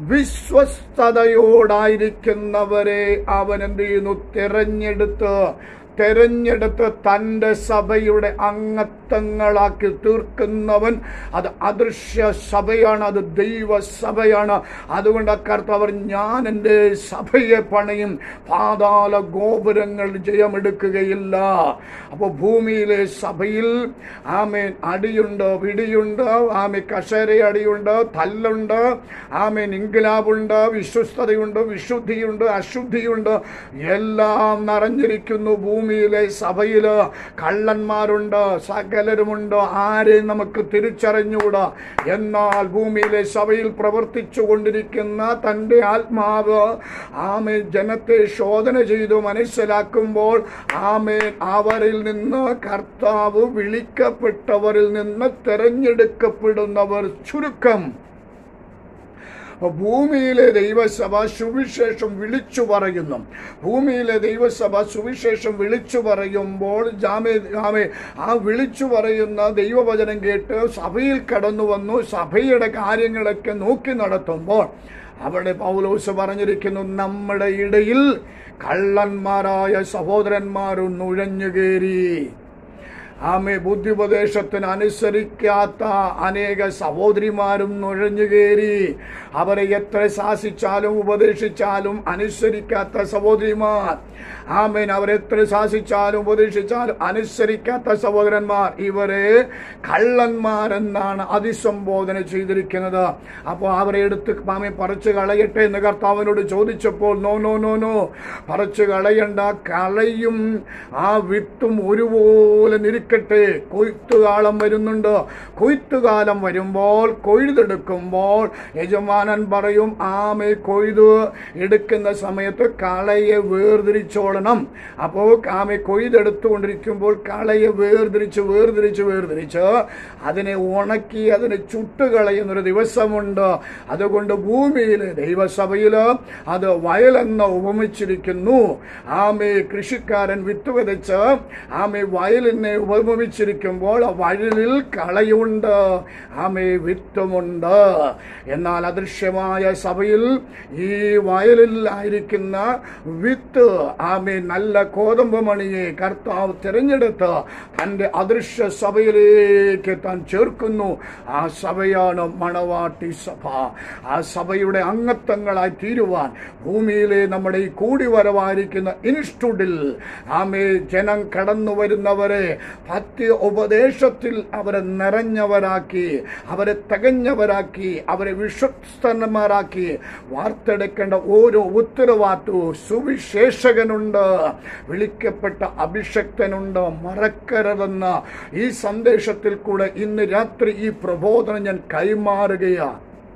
വിശ്വസ്തയോടായിരിക്കുന്നവരെ അവൻ എന്ത് ചെയ്യുന്നു തിരഞ്ഞെടുത്ത് തെരഞ്ഞെടുത്ത് തൻ്റെ സഭയുടെ അംഗത്വങ്ങളാക്കി തീർക്കുന്നവൻ അത് അദൃശ്യ സഭയാണ് അത് ദൈവസഭയാണ് അതുകൊണ്ട് കർത്തവർ ഞാൻ എൻ്റെ സഭയെ പണിയും പാതാള ഗോപുരങ്ങൾ ജയമെടുക്കുകയില്ല അപ്പോൾ ഭൂമിയിലെ സഭയിൽ ആമേൻ അടിയുണ്ട് പിടിയുണ്ട് ആമേ കസേര അടിയുണ്ട് തല്ലുണ്ട് ആമേൻ ഇൻകിലാബുണ്ട് വിശ്വസ്തതയുണ്ട് വിശുദ്ധിയുണ്ട് അശുദ്ധിയുണ്ട് എല്ലാം നിറഞ്ഞിരിക്കുന്നു ഭൂമിയിലെ സഭയില് കള്ളന്മാരുണ്ട് സകലരുമുണ്ട് ആരെയും നമുക്ക് തിരിച്ചറിഞ്ഞുകൂടാ എന്നാൽ ഭൂമിയിലെ സഭയിൽ പ്രവർത്തിച്ചു കൊണ്ടിരിക്കുന്ന തൻ്റെ ആത്മാവ് ആമേ ജനത്തെ ശോധന ചെയ്തു മനസ്സിലാക്കുമ്പോൾ ആമേ അവരിൽ നിന്ന് കർത്താവ് വിളിക്കപ്പെട്ടവരിൽ നിന്ന് തെരഞ്ഞെടുക്കപ്പെടുന്നവർ ചുരുക്കം ഭൂമിയിലെ ദൈവസഭ സുവിശേഷം വിളിച്ചു പറയുന്നു ഭൂമിയിലെ ദൈവസഭ സുവിശേഷം വിളിച്ചു പറയുമ്പോൾ ജാമേ ജാമേ ആ വിളിച്ചു പറയുന്ന ദൈവവചനം കേട്ട് സഭയിൽ കടന്നു വന്നു സഭയുടെ കാര്യങ്ങളൊക്കെ നോക്കി നടത്തുമ്പോൾ അവിടെ പൗലോസ് പറഞ്ഞിരിക്കുന്നു നമ്മുടെ ഇടയിൽ കള്ളന്മാരായ സഹോദരന്മാരും നുഴഞ്ഞുകേറി ആമെ ബുദ്ധിപദേശത്തിന് അനുസരിക്കാത്ത അനേക സഹോദരിമാരും നുഴഞ്ഞുകേറി അവരെ എത്ര ശാസിച്ചാലും ഉപദേശിച്ചാലും അനുസരിക്കാത്ത സഹോദരിമാർ ആമേൻ അവരെത്ര ശാസിച്ചാലും ഉപദേശിച്ചാലും അനുസരിക്കാത്ത സഹോദരന്മാർ ഇവരെ കള്ളന്മാരെന്നാണ് അതിസംബോധന ചെയ്തിരിക്കുന്നത് അപ്പോൾ അവരെ എടുത്ത് ആമെ പറിച്ചു കളയട്ടെ എന്ന് കർത്താവിനോട് ചോദിച്ചപ്പോൾ നോ നോ നോ നോ പറിച്ചു കളയണ്ട കളയും ആ വിത്തും ഒരുപോലെ നിൽക്കട്ടെ കൊയ്ത്തുകാലം വരുന്നുണ്ട് കൊയ്ത്തുകാലം വരുമ്പോൾ കൊയ്തെടുക്കുമ്പോൾ യജമാനൻ പറയും ആമെ കൊയ്ത് എടുക്കുന്ന സമയത്ത് കളയെ വേർതിരിച്ചോളണം അപ്പോൾ ആമെ കൊയ്തെടുത്തുകൊണ്ടിരിക്കുമ്പോൾ കളയെ വേർതിരിച്ച് വേർതിരിച്ച് വേർതിരിച്ച് അതിനെ ഉണക്കി അതിനെ ചുട്ടുകളയുന്നൊരു ദിവസമുണ്ട് അതുകൊണ്ട് ഭൂമിയിൽ ദൈവസഭയിൽ അത് വയലെന്ന് ഉപമിച്ചിരിക്കുന്നു ആമെ കൃഷിക്കാരൻ വിത്ത് വിതച്ച് ആമെ വയലിനെ ഉപമിച്ചിരിക്കുമ്പോൾ ആ വയലിൽ കളയുണ്ട് ആമെ വിത്തുമുണ്ട് എന്നാൽ അദൃശ്യമായ സഭയിൽ ഈ വയലിൽ ആയിരിക്കുന്ന വിത്ത് ആമെ നല്ല കോതമ്പ് മണിയെ കർത്താവ് തിരഞ്ഞെടുത്ത് തൻ്റെ അദൃശ്യ സഭയിലേക്ക് താൻ ചേർക്കുന്നു ആ സഭയാണ് മണവാട്ടി സഭ ആ സഭയുടെ അംഗത്വങ്ങളായി തീരുവാൻ ഭൂമിയിലെ നമ്മുടെ ഈ കൂടി വരവായിരിക്കുന്ന ഇൻസ്റ്റുഡിൽ ആമേ ജനം കടന്നു വരുന്നവരെ ഭക്തി ഉപദേശത്തിൽ അവരെ നിറഞ്ഞവരാക്കി അവരെ തികഞ്ഞവരാക്കി അവരെ വിശ്വസ്തന്മാരാക്കി വാർത്തെടുക്കേണ്ട ഓരോ ഉത്തരവാദിത്വവും സുവിശേഷകനുണ്ട് വിളിക്കപ്പെട്ട അഭിഷക്തനുണ്ട് മറക്കരുതെന്ന ഈ സന്ദേശത്തിൽ കൂടെ ഇന്ന് രാത്രി ഈ പ്രബോധനം ഞാൻ കൈമാറുകയാണ്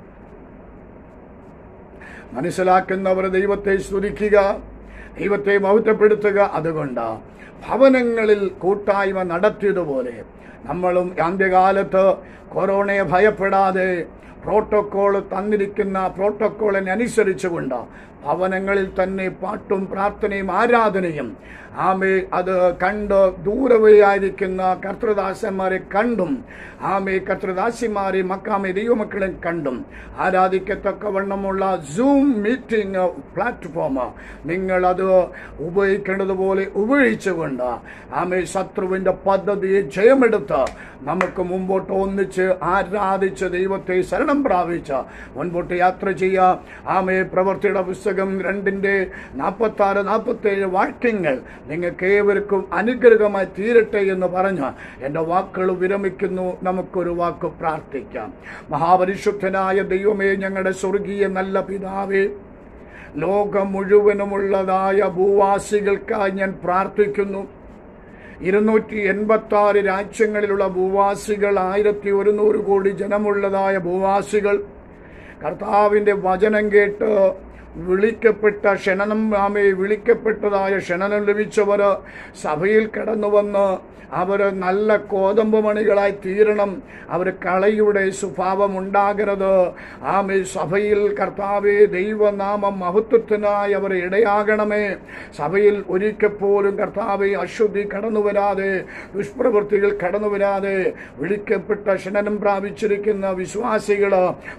മനസ്സിലാക്കുന്നവർ ദൈവത്തെ സ്തുതിക്കുക ദൈവത്തെ മഹത്വപ്പെടുത്തുക അതുകൊണ്ട് ഭവനങ്ങളിൽ കൂട്ടായ്മ നടത്തിയതുപോലെ നമ്മളും അന്ത്യകാലത്ത് കൊറോണയെ ഭയപ്പെടാതെ പ്രോട്ടോക്കോൾ തന്നിരിക്കുന്ന പ്രോട്ടോക്കോളിനെ അനുസരിച്ചുകൊണ്ട് ഭവനങ്ങളിൽ തന്നെ പാട്ടും പ്രാർത്ഥനയും ആരാധനയും ആമെ അത് കണ്ട് ദൂരവയായിരിക്കുന്ന കർത്തൃദാസന്മാരെ കണ്ടും ആമെ കർത്തൃദാസിമാരെ മക്കാമെ ദൈവമക്കളെ കണ്ടും ആരാധിക്കത്തക്കവണ്ണമുള്ള സൂം മീറ്റിംഗ് പ്ലാറ്റ്ഫോം നിങ്ങൾ അത് ഉപയോഗിക്കേണ്ടതുപോലെ ഉപയോഗിച്ചുകൊണ്ട് ആമെ ശത്രുവിന്റെ പദ്ധതിയെ ജയമെടുത്ത് നമുക്ക് മുമ്പോട്ട് ഒന്നിച്ച് ആരാധിച്ച് ദൈവത്തെ ശരണം പ്രാപിച്ച് മുൻപോട്ട് യാത്ര ചെയ്യാം ആമെ പ്രവർത്തിയുടെ പുസ്തകം രണ്ടിന്റെ നാൽപ്പത്തി ആറ് നാൽപ്പത്തി ഏഴ് വാക്യങ്ങൾ നിങ്ങൾക്ക് ഏവർക്കും അനുഗ്രഹമായി തീരട്ടെ എന്ന് പറഞ്ഞ് എൻ്റെ വാക്കുകൾ വിരമിക്കുന്നു നമുക്കൊരു വാക്ക് പ്രാർത്ഥിക്കാം മഹാപരിശുദ്ധനായ ദൈവമേ ഞങ്ങളുടെ സ്വർഗീയ നല്ല പിതാവേ ലോകം മുഴുവനുമുള്ളതായ ഭൂവാസികൾക്കായി ഞാൻ പ്രാർത്ഥിക്കുന്നു ഇരുന്നൂറ്റി എൺപത്തി ആറ് രാജ്യങ്ങളിലുള്ള ഭൂവാസികൾ ആയിരത്തി ഒരുന്നൂറ് കോടി ജനമുള്ളതായ ഭൂവാസികൾ കർത്താവിൻ്റെ വചനം കേട്ട് വിളിക്കപ്പെട്ട ക്ഷണനം ആമെ വിളിക്കപ്പെട്ടതായ ക്ഷണനം ലഭിച്ചവർ സഭയിൽ കടന്നു വന്ന് അവർ നല്ല കോതമ്പ് മണികളായി തീരണം അവർ കളയുടെ സ്വഭാവം ഉണ്ടാകരുത് ആമെ സഭയിൽ കർത്താവെ ദൈവനാമം മഹത്വത്തിനായി അവർ ഇടയാകണമേ സഭയിൽ ഒരിക്കപ്പോലും കർത്താവെ അശുദ്ധി കടന്നു വരാതെ ദുഷ്പ്രവൃത്തികൾ കടന്നു വരാതെ വിളിക്കപ്പെട്ട ക്ഷണനം പ്രാപിച്ചിരിക്കുന്ന വിശ്വാസികൾ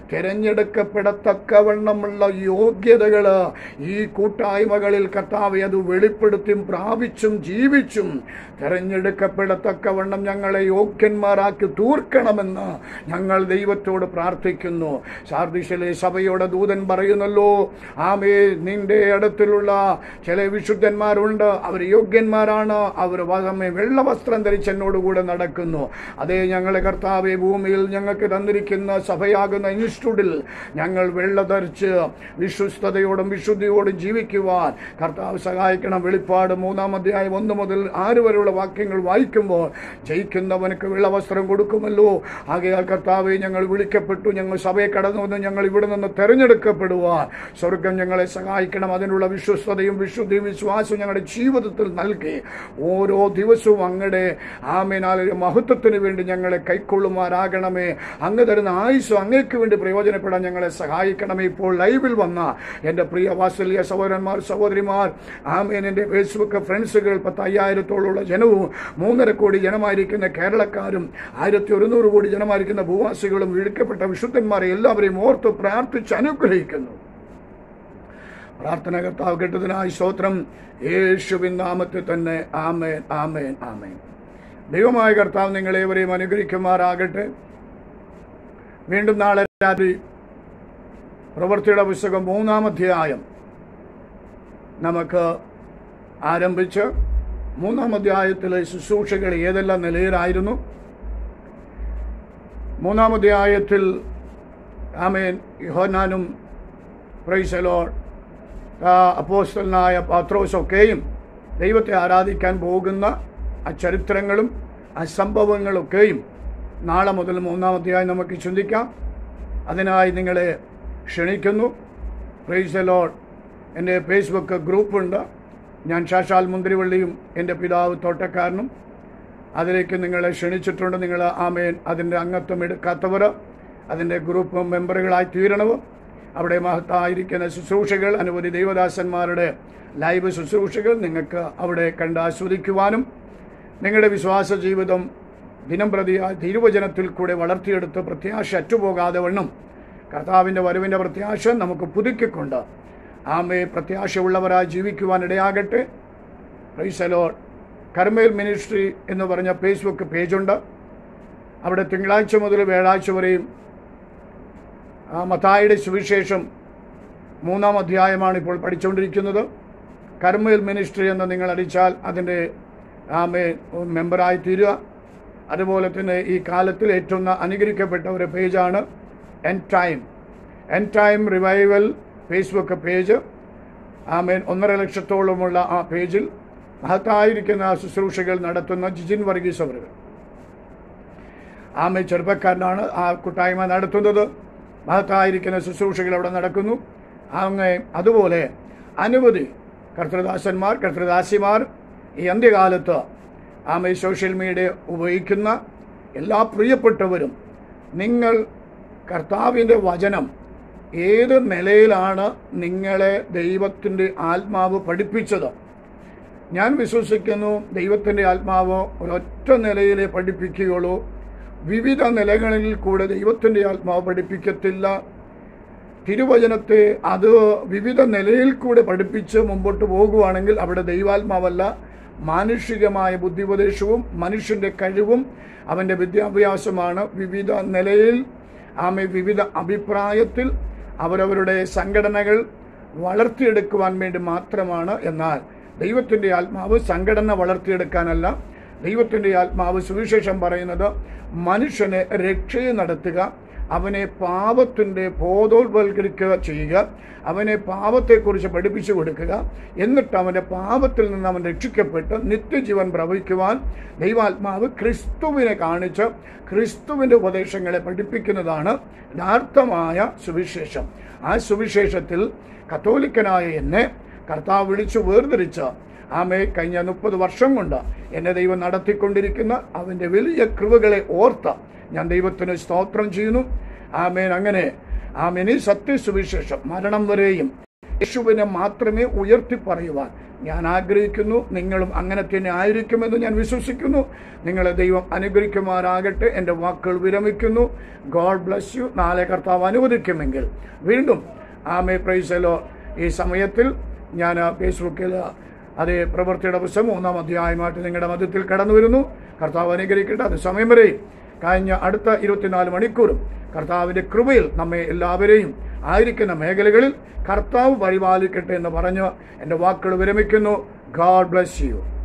തിരഞ്ഞെടുക്കപ്പെടത്തക്കവണ്ണമുള്ള യോഗ്യതകൾ ഈ കൂട്ടായ്മകളിൽ കർത്താവെ അത് വെളിപ്പെടുത്തിയും പ്രാപിച്ചും ജീവിച്ചും തെരഞ്ഞെടുക്കപ്പെടത്തക്കവണ്ണം ഞങ്ങളെ യോഗ്യന്മാരാക്കി തീർക്കണമെന്ന് ഞങ്ങൾ ദൈവത്തോട് പ്രാർത്ഥിക്കുന്നു സാർദിശിലെ സഭയുടെ ദൂതൻ പറയുന്നല്ലോ ആമേ നിന്റെ അടുത്തിലുള്ള ചില വിശുദ്ധന്മാരുണ്ട് അവർ യോഗ്യന്മാരാണ് അവർ വസമേ വെള്ള വസ്ത്രം ധരിച്ച് എന്നോടുകൂടെ നടക്കുന്നു അതേ ഞങ്ങളെ കർത്താവെ ഭൂമിയിൽ ഞങ്ങൾക്ക് തന്നിരിക്കുന്ന സഭയാകുന്ന ഇൻസ്റ്റിറ്റ്യൂട്ടിൽ ഞങ്ങൾ വെള്ള ധരിച്ച് വിശ്വസ്തയോടും വിശുദ്ധിയോടും ജീവിക്കുവാൻ കർത്താവ് സഹായിക്കണം വെളിപ്പാട് മൂന്നാം അധ്യായം ഒന്ന് മുതൽ ആറ് വരെയുള്ള വാക്യങ്ങൾ വായിക്കുമ്പോൾ ജയിക്കുന്നവനക്ക് വെള്ളവസ്ത്രം കൊടുക്കുമല്ലോ ആകയാൽ കർത്താവെ ഞങ്ങൾ വിളിക്കപ്പെട്ടു ഞങ്ങൾ സഭയെ കടന്നു വന്ന് ഞങ്ങൾ ഇവിടെ നിന്ന് തെരഞ്ഞെടുക്കപ്പെടുവാൻ സ്വർഗം ഞങ്ങളെ സഹായിക്കണം അതിനുള്ള വിശ്വസ്തതയും വിശുദ്ധിയും വിശ്വാസവും ഞങ്ങളുടെ ജീവിതത്തിൽ നൽകി ഓരോ ദിവസവും അങ്ങയുടെ ആമേനാലൊരു മഹത്വത്തിന് വേണ്ടി ഞങ്ങളെ കൈക്കൊള്ളുമാറാകണമേ അങ്ങ് തരുന്ന ആയുസ് അങ്ങേക്ക് വേണ്ടി പ്രയോജനപ്പെടാൻ ഞങ്ങളെ സഹായിക്കണമേ ഇപ്പോൾ ലൈവിൽ വന്ന എൻ്റെ പ്രിയ വാത്സല്യ സഹോദരന്മാർ സഹോദരിമാർ ആമേൻ എൻ്റെ ഫേസ്ബുക്ക് ഫ്രണ്ട്സുകൾ പത്ത് അയ്യായിരത്തോളമുള്ള ജനവും മൂന്നര കോടി ജനമായിരിക്കുന്ന കേരളക്കാരും ആയിരത്തി ഒരുന്നൂറ് കോടി ജനമായിരിക്കുന്ന ഭൂവാസികളും വിളിക്കപ്പെട്ട വിശുദ്ധന്മാരെ എല്ലാവരെയും ഓർത്ത് പ്രാർത്ഥിച്ച് അനുഗ്രഹിക്കുന്നു പ്രാർത്ഥന കർത്താവ് കേട്ടതിനായി സ്തോത്രം യേശുവിൻ നാമത്തിൽ തന്നെ ആമേൻ ആമേൻ ആമേൻ ദൈവമായ കർത്താവ് നിങ്ങളേവരെയും അനുഗ്രഹിക്കുമാറാകട്ടെ വീണ്ടും നാളെ രാത്രി പ്രവൃത്തിയുടെ പുസ്തകം മൂന്നാം അധ്യായം നമുക്ക് ആരംഭിച്ച് മൂന്നാം അധ്യായത്തിലെ ശുശ്രൂഷകൾ ഏതെല്ലാം നിലയിലായിരുന്നു മൂന്നാം അധ്യായത്തിൽ ആമേൻ യോഹനാനും പ്രൈസലോൾ അപ്പോസ്റ്റലനായ പാത്രോസൊക്കെയും ദൈവത്തെ ആരാധിക്കാൻ പോകുന്ന ആ ചരിത്രങ്ങളും ആ സംഭവങ്ങളൊക്കെയും നാളെ മുതൽ മൂന്നാം അധ്യായം നമുക്ക് ചിന്തിക്കാം അതിനായി നിങ്ങളെ ക്ഷണിക്കുന്നു പ്രൈസലോൾ എൻ്റെ ഫേസ്ബുക്ക് ഗ്രൂപ്പുണ്ട് ഞാൻ ശാശാൽ മുന്തിരിവള്ളിയും എൻ്റെ പിതാവ് തോട്ടക്കാരനും അതിലേക്ക് നിങ്ങളെ ക്ഷണിച്ചിട്ടുണ്ട് നിങ്ങൾ ആമേൻ അതിൻ്റെ അംഗത്വം എടുക്കാത്തവർ അതിൻ്റെ ഗ്രൂപ്പ് മെമ്പറുകളായി തീരണവും അവിടെ മഹത്തായിരിക്കുന്ന ശുശ്രൂഷകൾ അനവധി ദൈവദാസന്മാരുടെ ലൈവ് ശുശ്രൂഷകൾ നിങ്ങൾക്ക് അവിടെ കണ്ട് ആസ്വദിക്കുവാനും നിങ്ങളുടെ വിശ്വാസ ജീവിതം ദിനം പ്രതി ആ തിരുവചനത്തിൽ കൂടെ വളർത്തിയെടുത്ത് പ്രത്യാശ അറ്റുപോകാതെ വണ്ണം കർത്താവിൻ്റെ വരവിൻ്റെ പ്രത്യാശ നമുക്ക് പുതുക്കിക്കൊണ്ട് ആമയെ പ്രത്യാശയുള്ളവരായി ജീവിക്കുവാൻ ഇടയാകട്ടെ റൈസലോഡ് കർമ്മേൽ മിനിസ്ട്രി എന്ന് പറഞ്ഞ ഫേസ്ബുക്ക് പേജുണ്ട് അവിടെ തിങ്കളാഴ്ച മുതൽ വ്യാഴാഴ്ച വരെയും ആ മത്തായിയുടെ സുവിശേഷം മൂന്നാം അധ്യായമാണ് ഇപ്പോൾ പഠിച്ചുകൊണ്ടിരിക്കുന്നത് കർമ്മേൽ മിനിസ്ട്രി എന്ന് നിങ്ങൾ അടിച്ചാൽ അതിൻ്റെ ആമേ മെമ്പറായി തീരുക അതുപോലെ തന്നെ ഈ കാലത്തിൽ ഏറ്റവും അനുഗ്രഹിക്കപ്പെട്ട ഒരു പേജാണ് end time end time revival Facebook page ആമേൻ ഒന്നര ലക്ഷത്തോളമുള്ള ആ പേജിൽ മഹത്തായിരിക്കുന്ന ശുശ്രൂഷകൾ നടത്തുന്ന ജിജിൻ വർഗീസ് അവർ ആമേ ചെറുപ്പക്കാരനാണ് ആ കൂട്ടായ്മ നടത്തുന്നത് മഹത്തായിരിക്കുന്ന ശുശ്രൂഷകൾ അവിടെ നടക്കുന്നു അങ്ങ് അതുപോലെ അനവധി കർത്തൃദാസന്മാർ കർത്തൃദാസിമാർ ഈ അന്ത്യകാലത്ത് ആമേ സോഷ്യൽ മീഡിയ ഉപയോഗിക്കുന്ന എല്ലാ പ്രിയപ്പെട്ടവരും നിങ്ങൾ കർത്താവിൻ്റെ വചനം ഏത് നിലയിലാണ് നിങ്ങളെ ദൈവത്തിൻ്റെ ആത്മാവ് പഠിപ്പിച്ചത് ഞാൻ വിശ്വസിക്കുന്നു ദൈവത്തിൻ്റെ ആത്മാവ് ഒരൊറ്റ നിലയിലെ പഠിപ്പിക്കുകയുള്ളൂ വിവിധ നിലകളിൽ കൂടെ ദൈവത്തിൻ്റെ ആത്മാവ് പഠിപ്പിക്കത്തില്ല തിരുവചനത്തെ അത് വിവിധ നിലയിൽ കൂടെ പഠിപ്പിച്ച് മുമ്പോട്ട് പോകുവാണെങ്കിൽ അവിടെ ദൈവാത്മാവല്ല മാനുഷികമായ ബുദ്ധിപദേശവും മനുഷ്യന്റെ കഴിവും അവന്റെ വിദ്യാഭ്യാസമാണ് വിവിധ നിലയിൽ ആമെ വിവിധ അഭിപ്രായത്തിൽ അവരവരുടെ സംഘടനകൾ വളർത്തിയെടുക്കുവാൻ വേണ്ടി മാത്രമാണ് എന്നാൽ ദൈവത്തിൻ്റെ ആത്മാവ് സംഘടന വളർത്തിയെടുക്കാനല്ല ദൈവത്തിൻ്റെ ആത്മാവ് സുവിശേഷം പറയുന്നത് മനുഷ്യനെ രക്ഷയെ നടത്തുക അവനെ പാപത്തിൻ്റെ ബോധോത്വൽക്കരിക്കുക ചെയ്യുക അവനെ പാപത്തെക്കുറിച്ച് പഠിപ്പിച്ചു കൊടുക്കുക എന്നിട്ട് അവൻ്റെ പാപത്തിൽ നിന്ന് അവൻ രക്ഷിക്കപ്പെട്ട് നിത്യജീവൻ പ്രവഹിക്കുവാൻ ദൈവാത്മാവ് ക്രിസ്തുവിനെ കാണിച്ച് ക്രിസ്തുവിൻ്റെ ഉപദേശങ്ങളെ പഠിപ്പിക്കുന്നതാണ് യഥാർത്ഥമായ സുവിശേഷം ആ സുവിശേഷത്തിൽ കത്തോലിക്കനായ എന്നെ കർത്താവ് വിളിച്ചു വേർതിരിച്ച് ആമേ കഴിഞ്ഞ മുപ്പത് വർഷം കൊണ്ട് എന്നെ ദൈവം നടത്തിക്കൊണ്ടിരിക്കുന്ന അവൻ്റെ വലിയ കൃപകളെ ഓർത്ത് ഞാൻ ദൈവത്തിന് സ്തോത്രം ചെയ്യുന്നു ആമേൻ അങ്ങനെ ആമേൻ ഈ സത്യസുവിശേഷം മരണം വരെയും യേശുവിനെ മാത്രമേ ഉയർത്തി പറയുവാൻ ഞാൻ ആഗ്രഹിക്കുന്നു നിങ്ങളും അങ്ങനെ തന്നെ ആയിരിക്കുമെന്ന് ഞാൻ വിശ്വസിക്കുന്നു നിങ്ങളെ ദൈവം അനുഗ്രഹിക്കുമാറാകട്ടെ എൻ്റെ വാക്കുകൾ വിരമിക്കുന്നു ഗോഡ് ബ്ലസ് യു നാളെ കർത്താവ് അനുവദിക്കുമെങ്കിൽ വീണ്ടും ആമേ പ്രൈസലോ ഈ സമയത്തിൽ ഞാൻ ഫേസ്ബുക്കിൽ അതേ പ്രവൃത്തിയുടെ പുസ്തകം മൂന്നാം അധ്യായമായിട്ട് നിങ്ങളുടെ മധ്യത്തിൽ കടന്നു വരുന്നു കർത്താവ് അനുഗ്രഹിക്കട്ടെ അത് സമയം വരെ കഴിഞ്ഞ അടുത്ത ഇരുപത്തിനാല് മണിക്കൂറും കർത്താവിൻ്റെ കൃപയിൽ നമ്മെ എല്ലാവരെയും ആയിരിക്കുന്ന മേഖലകളിൽ കർത്താവ് പരിപാലിക്കട്ടെ എന്ന് പറഞ്ഞ് എൻ്റെ വാക്കുകൾ വിരമിക്കുന്നു ഗാഡ് ബ്ലസ് യു